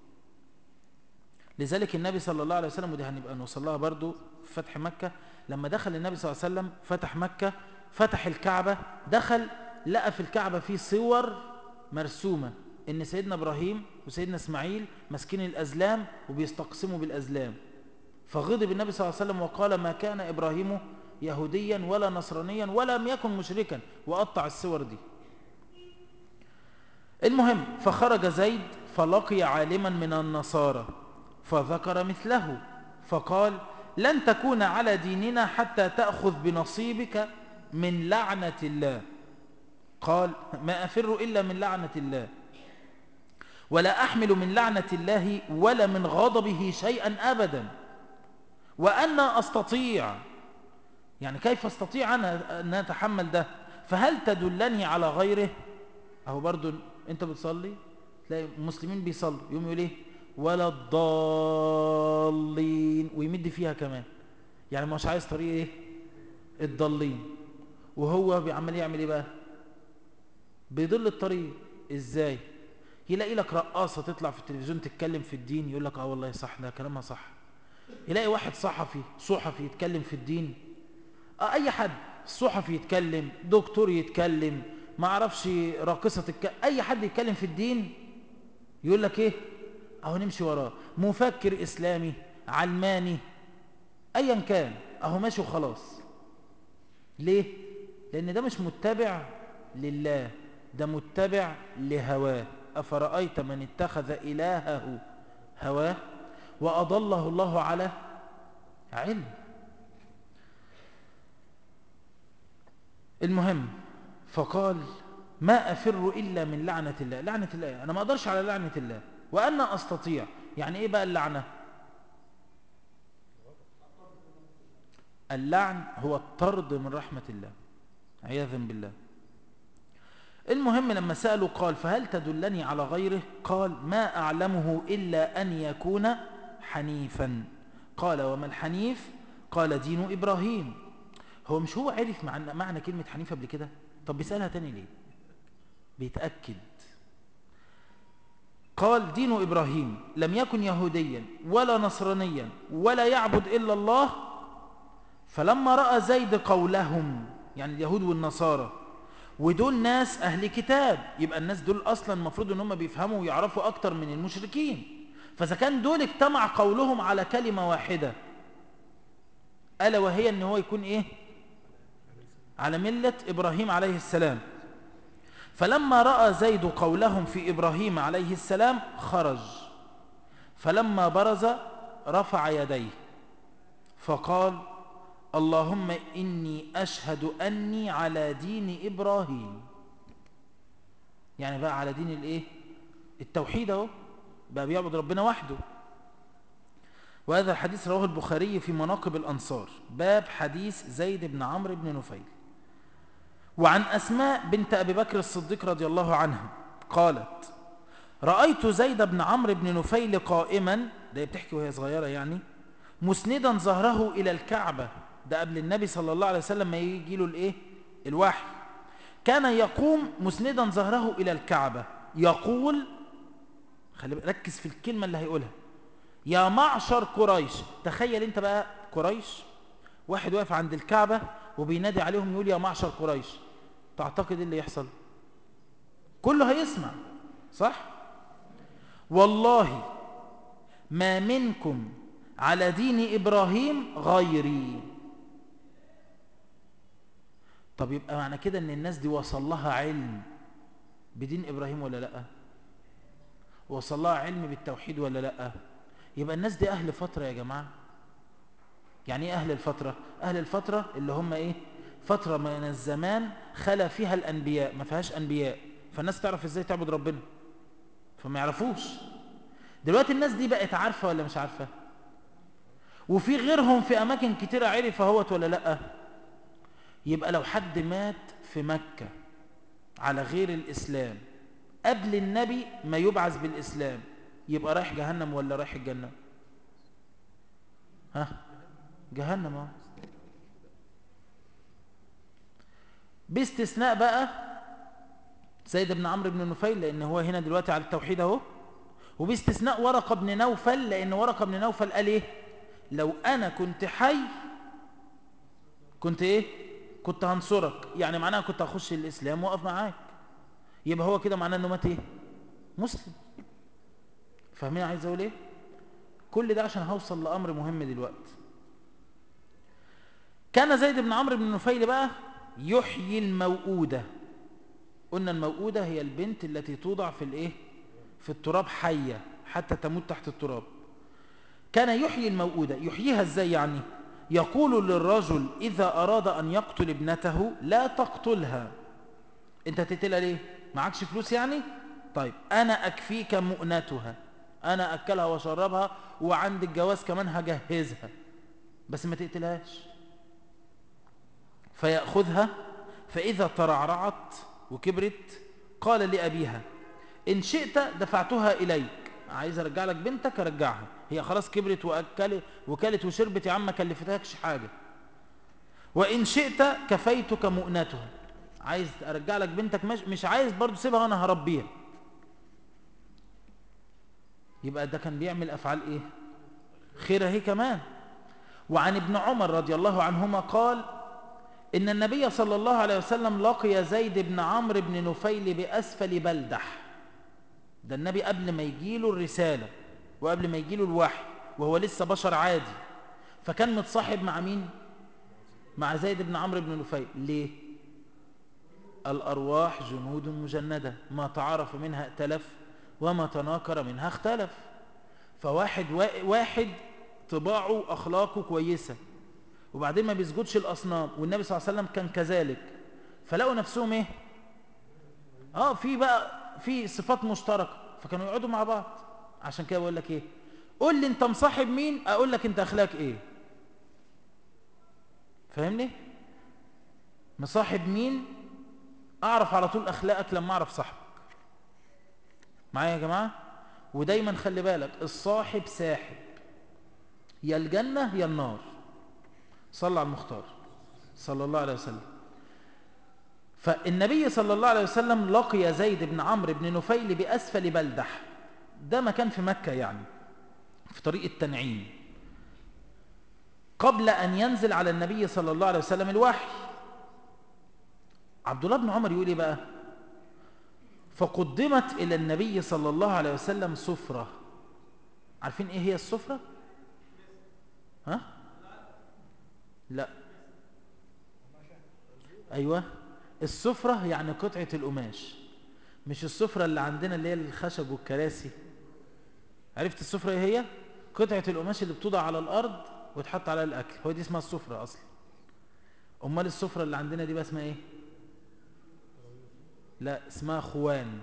لذلك النبي صلى الله عليه وسلم ودي هنبقى نوصل لها برضو في فتح مكة لما دخل النبي صلى الله عليه وسلم فتح مكة فتح الكعبة دخل لقى في الكعبة فيه صور مرسومة ان سيدنا ابراهيم وسيدنا اسماعيل ماسكين الازلام وبيستقسموا بالازلام فغضب النبي صلى الله عليه وسلم وقال ما كان ابراهيم يهوديا ولا نصرانيا ولم يكن مشركا وقطع الصور دي المهم فخرج زيد فلقي عالما من النصارى فذكر مثله فقال لن تكون على ديننا حتى تأخذ بنصيبك من لعنة الله قال ما أفر إلا من لعنة الله ولا أحمل من لعنة الله ولا من غضبه شيئا أبدا وأنا أستطيع يعني كيف أستطيع أنا أن أتحمل ده فهل تدلني على غيره أهو برضو أنت بتصلي تلاقي مسلمين بيصلوا يوم يقول إيه ولا الضالين ويمد فيها كمان يعني مش عايز طريق ايه الضالين وهو بيعمل يعمل ايه بقى بيضل الطريق ازاي يلاقي لك رقاصة تطلع في التلفزيون تتكلم في الدين يقول لك اه والله صح ده كلامها صح يلاقي واحد صحفي صحفي يتكلم في الدين اه اي حد صحفي يتكلم دكتور يتكلم ما اعرفش راقصة تتكلم اي حد يتكلم في الدين يقول لك ايه اهو نمشي وراه مفكر اسلامي علماني ايا كان اهو ماشي وخلاص ليه لان ده مش متبع لله ده متبع لهواه افرايت من اتخذ الهه هواه واضله الله على علم المهم فقال ما افر الا من لعنه الله لعنه الله انا ما اقدرش على لعنه الله وأنا أستطيع يعني إيه بقى اللعنة اللعن هو الطرد من رحمة الله عياذا بالله المهم لما سألوا قال فهل تدلني على غيره قال ما أعلمه إلا أن يكون حنيفا قال وما الحنيف قال دين إبراهيم هو مش هو عرف معنى, معنى كلمة حنيف قبل كده طب بيسألها تاني ليه بيتأكد قال دين إبراهيم لم يكن يهوديا ولا نصرانيا ولا يعبد إلا الله فلما رأى زيد قولهم يعني اليهود والنصارى ودول ناس أهل كتاب يبقى الناس دول أصلا المفروض أن هم بيفهموا ويعرفوا أكتر من المشركين فإذا كان دول اجتمع قولهم على كلمة واحدة ألا وهي أن هو يكون إيه على ملة إبراهيم عليه السلام فلما رأى زيد قولهم في إبراهيم عليه السلام خرج فلما برز رفع يديه فقال اللهم إني أشهد أني على دين إبراهيم يعني بقى على دين الإيه التوحيد اهو بقى بيعبد ربنا وحده وهذا الحديث رواه البخاري في مناقب الأنصار باب حديث زيد بن عمرو بن نفيل وعن أسماء بنت أبي بكر الصديق رضي الله عنها قالت رأيت زيد بن عمرو بن نفيل قائما ده بتحكي وهي صغيرة يعني مسندا ظهره إلى الكعبة ده قبل النبي صلى الله عليه وسلم ما يجي له الايه الوحي كان يقوم مسندا ظهره إلى الكعبة يقول خلي ركز في الكلمة اللي هيقولها يا معشر قريش تخيل انت بقى قريش واحد واقف عند الكعبة وبينادي عليهم يقول يا معشر قريش تعتقد ايه اللي يحصل كله هيسمع صح والله ما منكم على دين إبراهيم غيري طب يبقى معنى كده ان الناس دي وصل لها علم بدين إبراهيم ولا لأ وصل لها علم بالتوحيد ولا لأ يبقى الناس دي أهل فترة يا جماعة يعني ايه أهل الفترة أهل الفترة اللي هم إيه فترة من الزمان خلا فيها الأنبياء ما فيهاش أنبياء فالناس تعرف إزاي تعبد ربنا فما يعرفوش دلوقتي الناس دي بقت عارفة ولا مش عارفة وفي غيرهم في أماكن كتيرة عرف هوت ولا لأ يبقى لو حد مات في مكة على غير الإسلام قبل النبي ما يبعث بالإسلام يبقى رايح جهنم ولا رايح الجنة ها جهنم اه باستثناء بقى سيد بن عمرو بن نفيل لان هو هنا دلوقتي على التوحيد اهو وباستثناء ورقه بن نوفل لان ورقه بن نوفل قال ايه لو انا كنت حي كنت ايه كنت هنصرك يعني معناها كنت هخش الاسلام واقف معاك يبقى هو كده معناه انه مات ايه مسلم فاهمين عايز اقول ايه كل ده عشان هوصل لامر مهم دلوقتي كان زيد بن عمرو بن نفيل بقى يحيي الموؤودة قلنا الموؤودة هي البنت التي توضع في الايه في التراب حية حتى تموت تحت التراب كان يحيي الموؤودة يحييها ازاي يعني يقول للرجل إذا أراد أن يقتل ابنته لا تقتلها انت تقتلها ليه معكش فلوس يعني طيب أنا أكفيك مؤنتها أنا أكلها وشربها وعند الجواز كمان هجهزها بس ما تقتلهاش فيأخذها فإذا ترعرعت وكبرت قال لأبيها إن شئت دفعتها إليك عايز أرجع لك بنتك أرجعها هي خلاص كبرت وأكلت وكلت وشربت يا عم ما كلفتهاش حاجة وإن شئت كفيتك مؤنتها عايز أرجع لك بنتك مش, مش عايز برضو سيبها وأنا هربيها يبقى ده كان بيعمل أفعال إيه خير هي كمان وعن ابن عمر رضي الله عنهما قال إن النبي صلى الله عليه وسلم لقي زيد بن عمرو بن نفيل بأسفل بلدح ده النبي قبل ما يجيله الرسالة وقبل ما يجيله الوحي وهو لسه بشر عادي فكان متصاحب مع مين مع زيد بن عمرو بن نفيل ليه الأرواح جنود مجندة ما تعرف منها ائتلف وما تناكر منها اختلف فواحد واحد طباعه أخلاقه كويسة وبعدين ما بيسجدش الأصنام والنبي صلى الله عليه وسلم كان كذلك فلقوا نفسهم ايه اه في بقى في صفات مشتركة فكانوا يقعدوا مع بعض عشان كده بقول لك ايه قول لي انت مصاحب مين اقول لك انت اخلاق ايه فاهمني مصاحب مين اعرف على طول اخلاقك لما اعرف صاحبك معايا يا جماعة ودايما خلي بالك الصاحب ساحب يا الجنة يا النار صلى على المختار صلى الله عليه وسلم فالنبي صلى الله عليه وسلم لقي زيد بن عمرو بن نفيل بأسفل بلدح ده مكان في مكة يعني في طريق التنعيم قبل أن ينزل على النبي صلى الله عليه وسلم الوحي عبد الله بن عمر يقول ايه بقى فقدمت إلى النبي صلى الله عليه وسلم سفرة عارفين ايه هي السفرة ها لا ايوه السفرة يعني قطعة القماش مش السفرة اللي عندنا اللي هي الخشب والكراسي عرفت السفرة ايه هي قطعة القماش اللي بتوضع على الارض وتحط عليها الاكل هو دي اسمها السفرة اصلا امال السفرة اللي عندنا دي بقى اسمها ايه لا اسمها خوان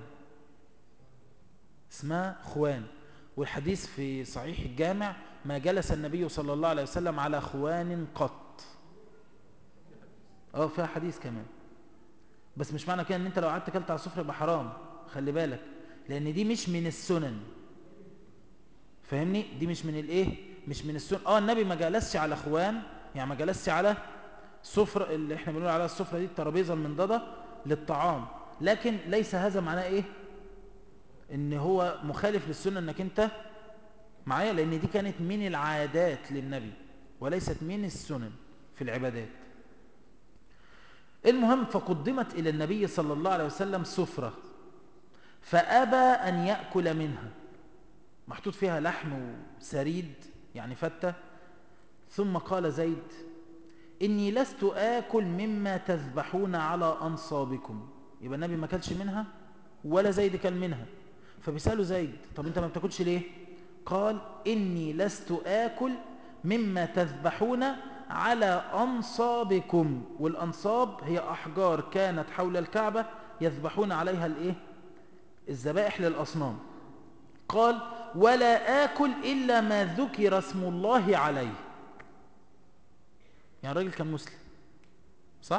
اسمها خوان والحديث في صحيح الجامع ما جلس النبي صلى الله عليه وسلم على خوان قط اه فيها حديث كمان بس مش معنى كده ان انت لو قعدت كلت على السفره يبقى حرام خلي بالك لان دي مش من السنن فاهمني دي مش من الايه مش من السنن اه النبي ما جلسش على خوان يعني ما جلسش على سفرة اللي احنا بنقول عليها السفرة دي الترابيزة المنضدة للطعام لكن ليس هذا معناه ايه ان هو مخالف للسنة انك انت معايا لان دي كانت من العادات للنبي وليست من السنن في العبادات المهم فقدمت إلى النبي صلى الله عليه وسلم سفرة فأبى أن يأكل منها محطوط فيها لحم وسريد يعني فتة ثم قال زيد إني لست آكل مما تذبحون على أنصابكم يبقى النبي ما كلش منها ولا زيد كل منها فبيسأله زيد طب أنت ما بتاكلش ليه قال إني لست آكل مما تذبحون على أنصابكم والأنصاب هي أحجار كانت حول الكعبة يذبحون عليها الإيه؟ الذبائح للأصنام قال ولا آكل إلا ما ذكر اسم الله عليه يعني الراجل كان مسلم صح؟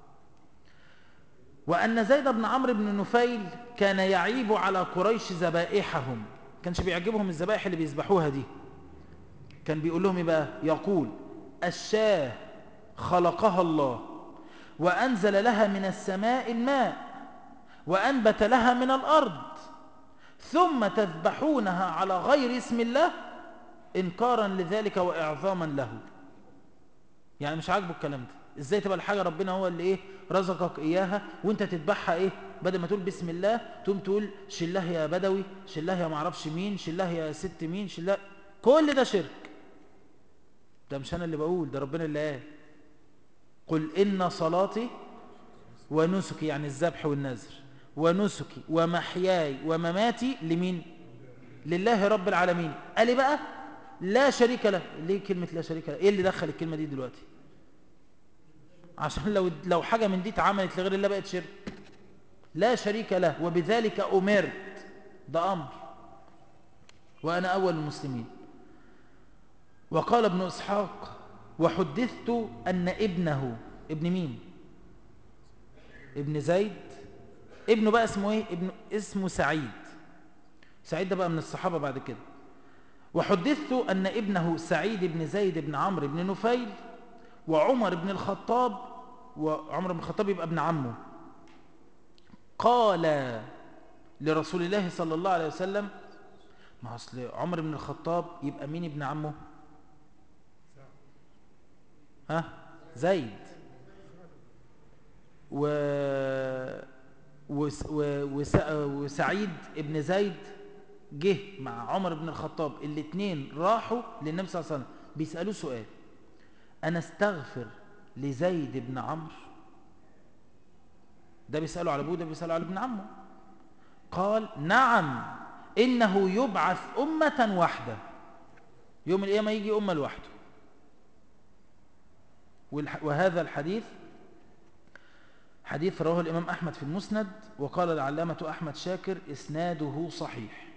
وأن زيد بن عمرو بن نفيل كان يعيب على قريش ذبائحهم كانش بيعجبهم الذبائح اللي بيذبحوها دي كان بيقول لهم ايه بقى يقول الشاه خلقها الله وأنزل لها من السماء الماء وأنبت لها من الأرض ثم تذبحونها على غير اسم الله إنكارا لذلك وإعظاما له يعني مش عاجبه الكلام ده ازاي تبقى الحاجة ربنا هو اللي ايه رزقك اياها وانت تذبحها ايه بدل ما تقول بسم الله تقوم تقول شله يا بدوي شله يا معرفش مين شله يا ست مين شله كل ده شرك ده مش انا اللي بقول ده ربنا اللي قال قل ان صلاتي ونسكي يعني الذبح والنذر ونسكي ومحياي ومماتي لمين لله رب العالمين قال لي بقى لا شريك له ليه كلمة لا شريك له ايه اللي دخل الكلمة دي دلوقتي عشان لو لو حاجة من دي اتعملت لغير الله بقت شرك لا شريك له وبذلك أمرت ده أمر وأنا أول المسلمين وقال ابن إسحاق وحدثت أن ابنه ابن مين ابن زيد ابنه بقى اسمه ايه ابن اسمه سعيد سعيد ده بقى من الصحابة بعد كده وحدثت أن ابنه سعيد بن زيد بن عمرو بن نفيل وعمر بن الخطاب وعمر بن الخطاب يبقى ابن عمه قال لرسول الله صلى الله عليه وسلم ما أصل عمر بن الخطاب يبقى مين ابن عمه ها زيد و... وس... و... وس... وسعيد ابن زيد جه مع عمر بن الخطاب الاثنين راحوا للنبي صلى الله عليه وسلم بيسألوه سؤال أنا استغفر لزيد بن عمرو ده بيسأله على أبوه ده بيسأله على ابن عمه قال نعم إنه يبعث أمة واحدة يوم القيامة يجي أمة لوحده وهذا الحديث حديث رواه الإمام أحمد في المسند وقال العلامة أحمد شاكر إسناده صحيح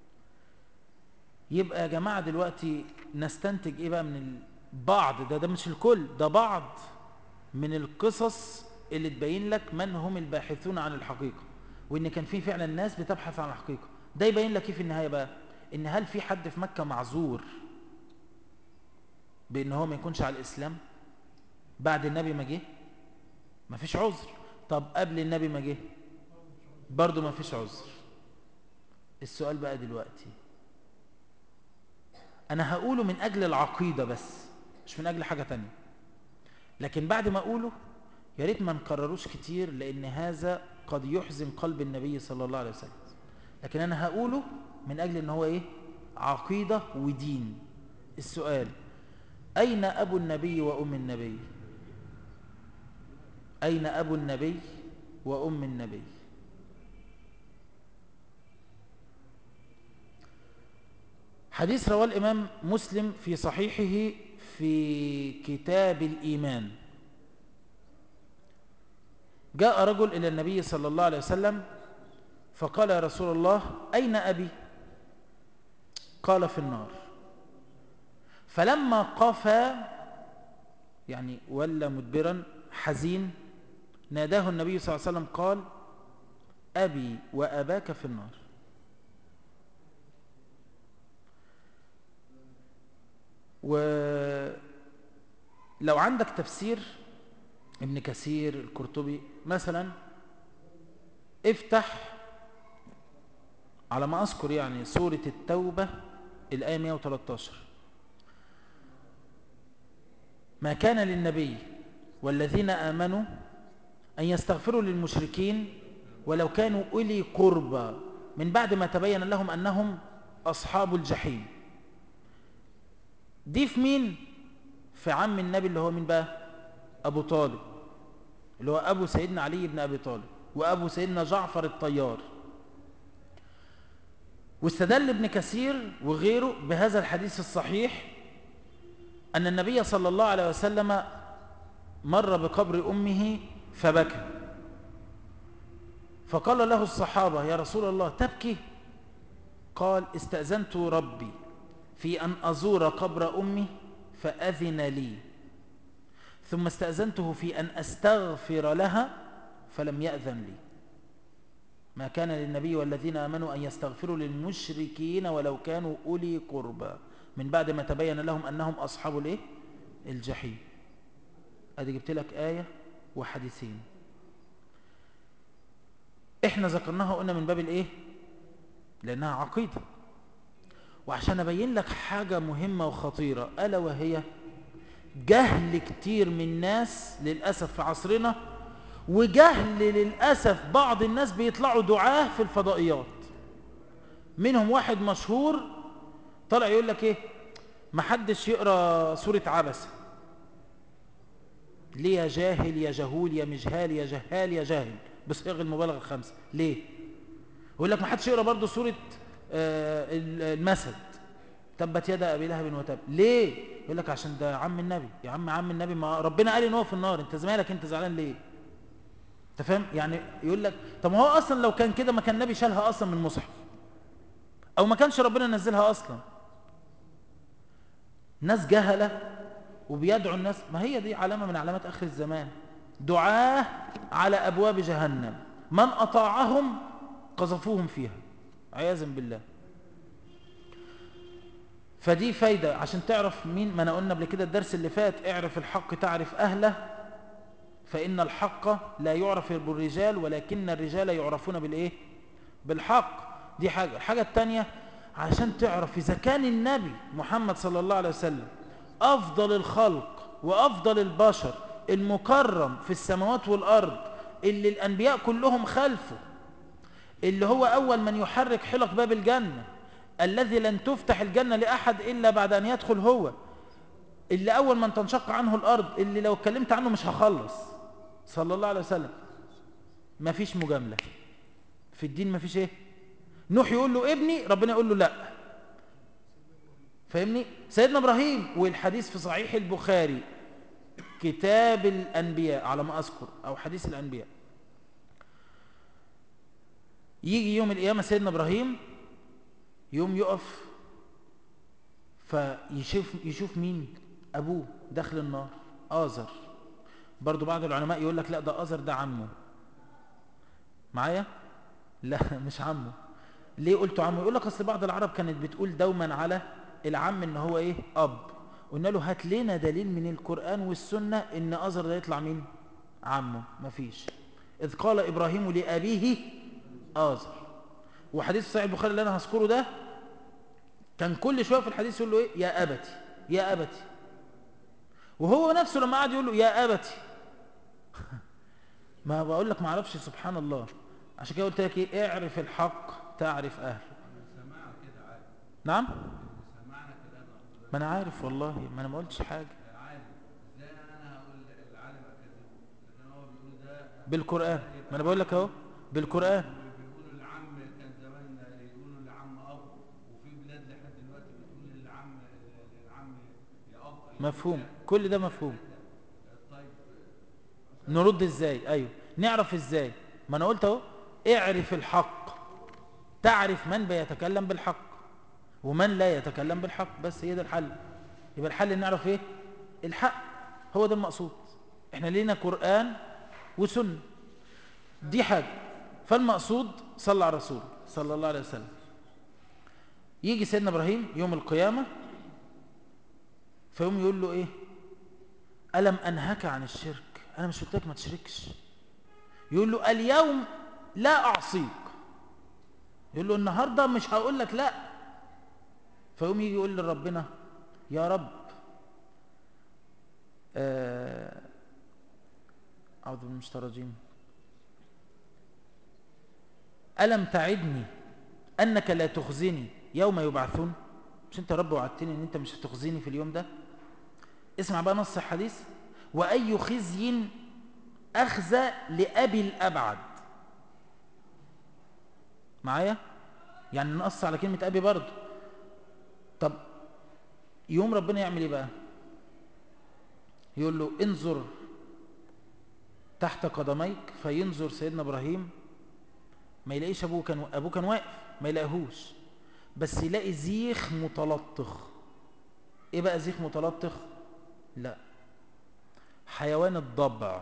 يبقى يا جماعة دلوقتي نستنتج إيه بقى من بعض ده ده مش الكل ده بعض من القصص اللي تبين لك من هم الباحثون عن الحقيقة وإن كان في فعلا ناس بتبحث عن الحقيقة ده يبين لك إيه في النهاية بقى إن هل في حد في مكة معذور بإن هو ما يكونش على الإسلام بعد النبي ما جه ما فيش عذر طب قبل النبي ما جه برضه ما فيش عذر السؤال بقى دلوقتي أنا هقوله من أجل العقيدة بس مش من أجل حاجة تانية لكن بعد ما أقوله يا ريت ما نكرروش كتير لأن هذا قد يحزن قلب النبي صلى الله عليه وسلم لكن أنا هقوله من أجل أن هو إيه عقيدة ودين السؤال أين أبو النبي وأم النبي أين أبو النبي وأم النبي حديث رواه الإمام مسلم في صحيحه في كتاب الإيمان جاء رجل إلى النبي صلى الله عليه وسلم فقال يا رسول الله أين أبي قال في النار فلما قفى يعني ولى مدبرا حزين ناداه النبي صلى الله عليه وسلم قال أبي وأباك في النار ولو عندك تفسير ابن كثير القرطبي مثلا افتح على ما أذكر يعني سورة التوبة الآية 113 ما كان للنبي والذين آمنوا أن يستغفروا للمشركين ولو كانوا أولي قربى من بعد ما تبين لهم أنهم أصحاب الجحيم دي في مين في عم النبي اللي هو مين بقى أبو طالب اللي هو أبو سيدنا علي بن أبي طالب وأبو سيدنا جعفر الطيار واستدل ابن كثير وغيره بهذا الحديث الصحيح أن النبي صلى الله عليه وسلم مر بقبر أمه فبكى فقال له الصحابة يا رسول الله تبكي قال استأذنت ربي في أن أزور قبر أمي فأذن لي ثم استأذنته في أن أستغفر لها فلم يأذن لي ما كان للنبي والذين آمنوا أن يستغفروا للمشركين ولو كانوا أولي قربى من بعد ما تبين لهم أنهم أصحاب الإيه؟ الجحيم أدي جبت لك آية وحديثين إحنا ذكرناها قلنا من باب الإيه لأنها عقيدة وعشان أبين لك حاجة مهمة وخطيرة ألا وهي جهل كتير من الناس للأسف في عصرنا وجهل للأسف بعض الناس بيطلعوا دعاه في الفضائيات منهم واحد مشهور طلع يقول لك ايه محدش يقرأ سورة عبسة ليه يا جاهل يا جهول يا مجهال يا جهال يا جاهل بصيغ المبالغة الخمسة ليه يقول لك محدش يقرأ برضو سورة آه المسد تبت يد ابي لهب وتب ليه يقول لك عشان ده عم النبي يا عم عم النبي ما ربنا قال ان هو في النار انت زمالك انت زعلان ليه انت فاهم يعني يقول لك طب ما هو اصلا لو كان كده ما كان النبي شالها اصلا من المصحف او ما كانش ربنا نزلها اصلا ناس جهله وبيدعوا الناس ما هي دي علامه من علامات اخر الزمان دعاه على ابواب جهنم من اطاعهم قذفوهم فيها عياذا بالله فدي فايدة عشان تعرف مين ما انا قلنا قبل كده الدرس اللي فات اعرف الحق تعرف أهله فإن الحق لا يعرف بالرجال ولكن الرجال يعرفون بالإيه بالحق دي حاجة الحاجة التانية عشان تعرف إذا كان النبي محمد صلى الله عليه وسلم أفضل الخلق وأفضل البشر المكرم في السماوات والأرض اللي الأنبياء كلهم خلفه اللي هو أول من يحرك حلق باب الجنة الذي لن تفتح الجنة لأحد إلا بعد أن يدخل هو اللي أول من تنشق عنه الأرض اللي لو اتكلمت عنه مش هخلص صلى الله عليه وسلم ما فيش مجاملة في الدين ما فيش ايه نوح يقول له ابني ربنا يقول له لا فاهمني سيدنا إبراهيم والحديث في صحيح البخاري كتاب الأنبياء على ما أذكر أو حديث الأنبياء يجي يوم القيامة سيدنا إبراهيم يوم يقف فيشوف يشوف مين أبوه داخل النار آزر برضو بعض العلماء يقول لك لا ده أزر ده عمه معايا لا مش عمه ليه قلت عمه يقول لك أصل بعض العرب كانت بتقول دوما على العم ان هو ايه اب قلنا له هات لنا دليل من القرآن والسنة ان أزر ده يطلع مين عمه مفيش إذ قال إبراهيم لأبيه آزر وحديث صحيح البخاري اللي أنا هذكره ده كان كل شوية في الحديث يقول له إيه يا أبتي يا أبتي وهو نفسه لما قعد يقول له يا أبتي ما بقول لك ما اعرفش سبحان الله عشان كده قلت لك ايه اعرف الحق تعرف اهله سمعنا كده عادي نعم سمعنا كده ما انا عارف والله ما انا ما قلتش حاجه عادي ازاي انا هقول العالم اكذبه لكن هو بيقول ده بالقران ما انا بقول لك اهو بالقران بيقولوا العم كان زمان يقولوا العم اب وفي بلاد لحد دلوقتي بتقول العم العم يا اب مفهوم كل ده مفهوم طيب نرد ازاي ايوه نعرف ازاي ما انا قلت اهو اعرف الحق تعرف من بيتكلم بالحق ومن لا يتكلم بالحق بس هي ده الحل يبقى الحل ان نعرف ايه الحق هو ده المقصود احنا لينا قرآن وسنة دي حاجة فالمقصود صلى على الرسول صلى الله عليه وسلم يجي سيدنا ابراهيم يوم القيامة فيقوم يقول له ايه ألم أنهك عن الشرك أنا مش قلت لك ما تشركش يقول له اليوم لا أعصيك يقول له النهاردة مش هقول لك لا فيقوم يجي يقول لربنا يا رب آه، أعوذ بالله من الشيطان الرجيم ألم تعدني أنك لا تخزني يوم يبعثون مش أنت يا رب وعدتني أن أنت مش هتخزني في اليوم ده اسمع بقى نص الحديث وأي خزي أخزى لأبي الأبعد معايا يعني نقص على كلمة أبي برضه طب يوم ربنا يعمل ايه بقى يقول له انظر تحت قدميك فينظر سيدنا ابراهيم ما يلاقيش ابوه كان ابوه كان واقف ما يلاقيهوش بس يلاقي زيخ متلطخ ايه بقى زيخ متلطخ لا حيوان الضبع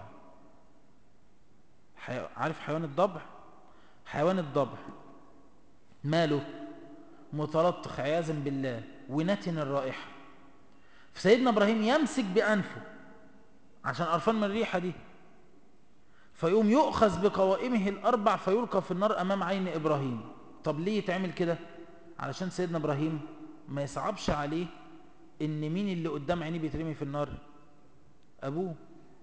حي... عارف حيوان الضبع حيوان الضبع ماله متلطخ عياذا بالله ونتن الرائحة فسيدنا إبراهيم يمسك بأنفه عشان قرفان من الريحة دي فيقوم يؤخذ بقوائمه الأربع فيلقى في النار أمام عين إبراهيم طب ليه يتعمل كده علشان سيدنا إبراهيم ما يصعبش عليه إن مين اللي قدام عينيه بيترمي في النار أبوه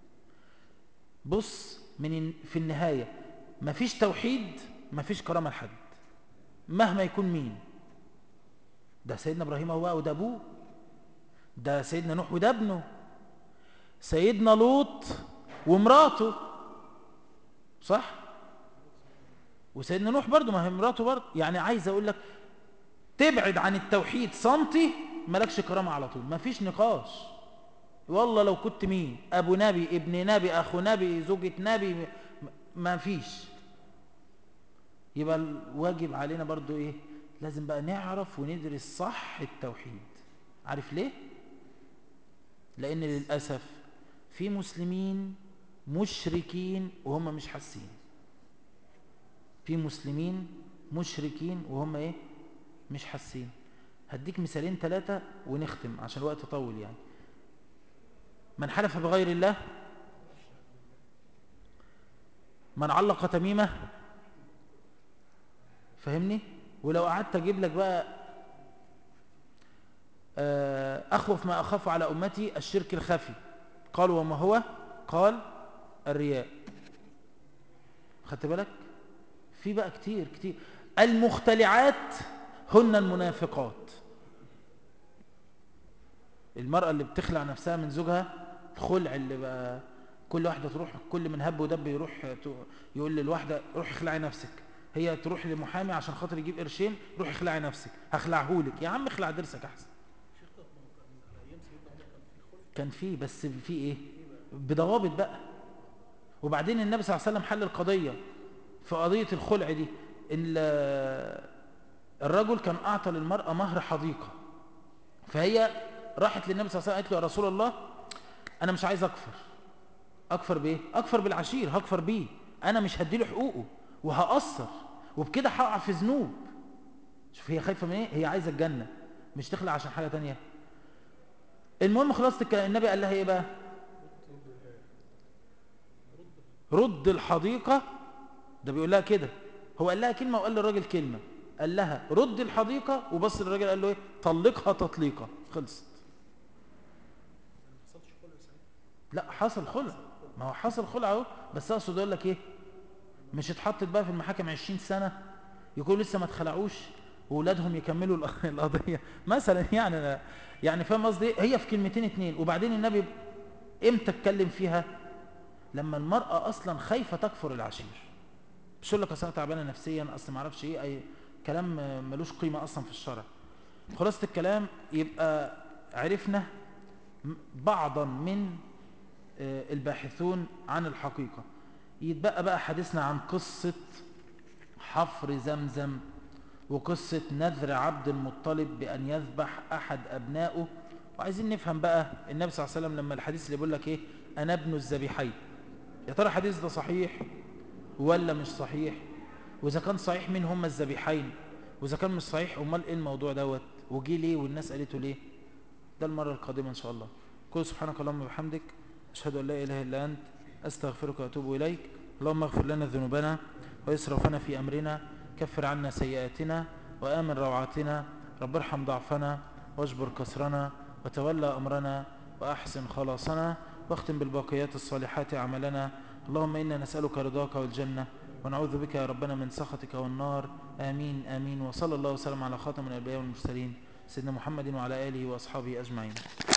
بص من في النهاية مفيش توحيد مفيش كرامة لحد مهما يكون مين ده سيدنا ابراهيم هو وده ابوه ده سيدنا نوح وده ابنه سيدنا لوط ومراته صح وسيدنا نوح برضه ما هي مراته برضه يعني عايز اقول لك تبعد عن التوحيد سنتي مالكش كرامه على طول مفيش نقاش والله لو كنت مين ابو نبي ابن نبي اخو نبي زوجة نبي ما فيش يبقى الواجب علينا برضو ايه لازم بقى نعرف وندرس صح التوحيد عارف ليه لان للأسف في مسلمين مشركين وهم مش حاسين في مسلمين مشركين وهم ايه مش حاسين هديك مثالين ثلاثة ونختم عشان الوقت طول يعني من حلف بغير الله من علق تميمة فهمني ولو قعدت اجيب لك بقى اخوف ما اخاف على امتي الشرك الخفي قال وما هو قال الرياء خدت بالك في بقى كتير كتير المختلعات هن المنافقات المرأة اللي بتخلع نفسها من زوجها الخلع اللي بقى كل واحدة تروح كل من هب ودب يروح يقول للواحدة روح اخلعي نفسك هي تروح لمحامي عشان خاطر يجيب قرشين روح اخلعي نفسك هخلعهولك يا عم اخلع ضرسك احسن كان فيه بس في ايه بضوابط بقى وبعدين النبي صلى الله عليه وسلم حل القضية في قضية الخلع دي ان الرجل كان اعطى للمرأة مهر حديقة فهي راحت للنبي صلى الله عليه وسلم قالت له يا رسول الله انا مش عايز اكفر اكفر بايه اكفر بالعشير هكفر بيه انا مش هديله حقوقه وهقصر وبكده هقع في ذنوب شوف هي خايفه من ايه هي عايزه الجنه مش تخلع عشان حاجه تانية المهم خلاص الكلام النبي قال لها ايه بقى رد الحديقه ده بيقول لها كده هو قال لها كلمه وقال للراجل كلمه قال لها رد الحديقه وبص للراجل قال له ايه طلقها تطليقه خلصت لا حصل خلع ما هو حصل خلع اهو بس اقصد اقول لك ايه مش اتحطت بقى في المحاكم 20 سنه يكونوا لسه ما اتخلعوش واولادهم يكملوا الق- القضيه مثلا يعني أنا يعني فاهم قصدي إيه؟ هي في كلمتين اتنين وبعدين النبي امتى اتكلم فيها لما المراه اصلا خايفه تكفر العشير مش يقول لك اصل انا تعبانه نفسيا اصل ما اعرفش ايه اي كلام ملوش قيمه اصلا في الشرع خلاصه الكلام يبقى عرفنا م- بعضا من آه، الباحثون عن الحقيقة يتبقى بقى حديثنا عن قصة حفر زمزم وقصة نذر عبد المطلب بأن يذبح أحد أبنائه وعايزين نفهم بقى النبي صلى الله عليه وسلم لما الحديث اللي بيقول لك إيه أنا ابن الذبيحين يا ترى الحديث ده صحيح ولا مش صحيح وإذا كان صحيح مين هم الذبيحين وإذا كان مش صحيح أمال إيه الموضوع دوت وجي ليه والناس قالته ليه ده المرة القادمة إن شاء الله كل سبحانك اللهم وبحمدك أشهد أن لا إله إلا أنت أستغفرك وأتوب إليك اللهم اغفر لنا ذنوبنا وإسرافنا في أمرنا كفر عنا سيئاتنا وآمن روعاتنا رب ارحم ضعفنا واجبر كسرنا وتولى أمرنا وأحسن خلاصنا واختم بالباقيات الصالحات عملنا اللهم إنا نسألك رضاك والجنة ونعوذ بك يا ربنا من سخطك والنار آمين آمين وصلى الله وسلم على خاتم الأنبياء والمرسلين سيدنا محمد وعلى آله وأصحابه أجمعين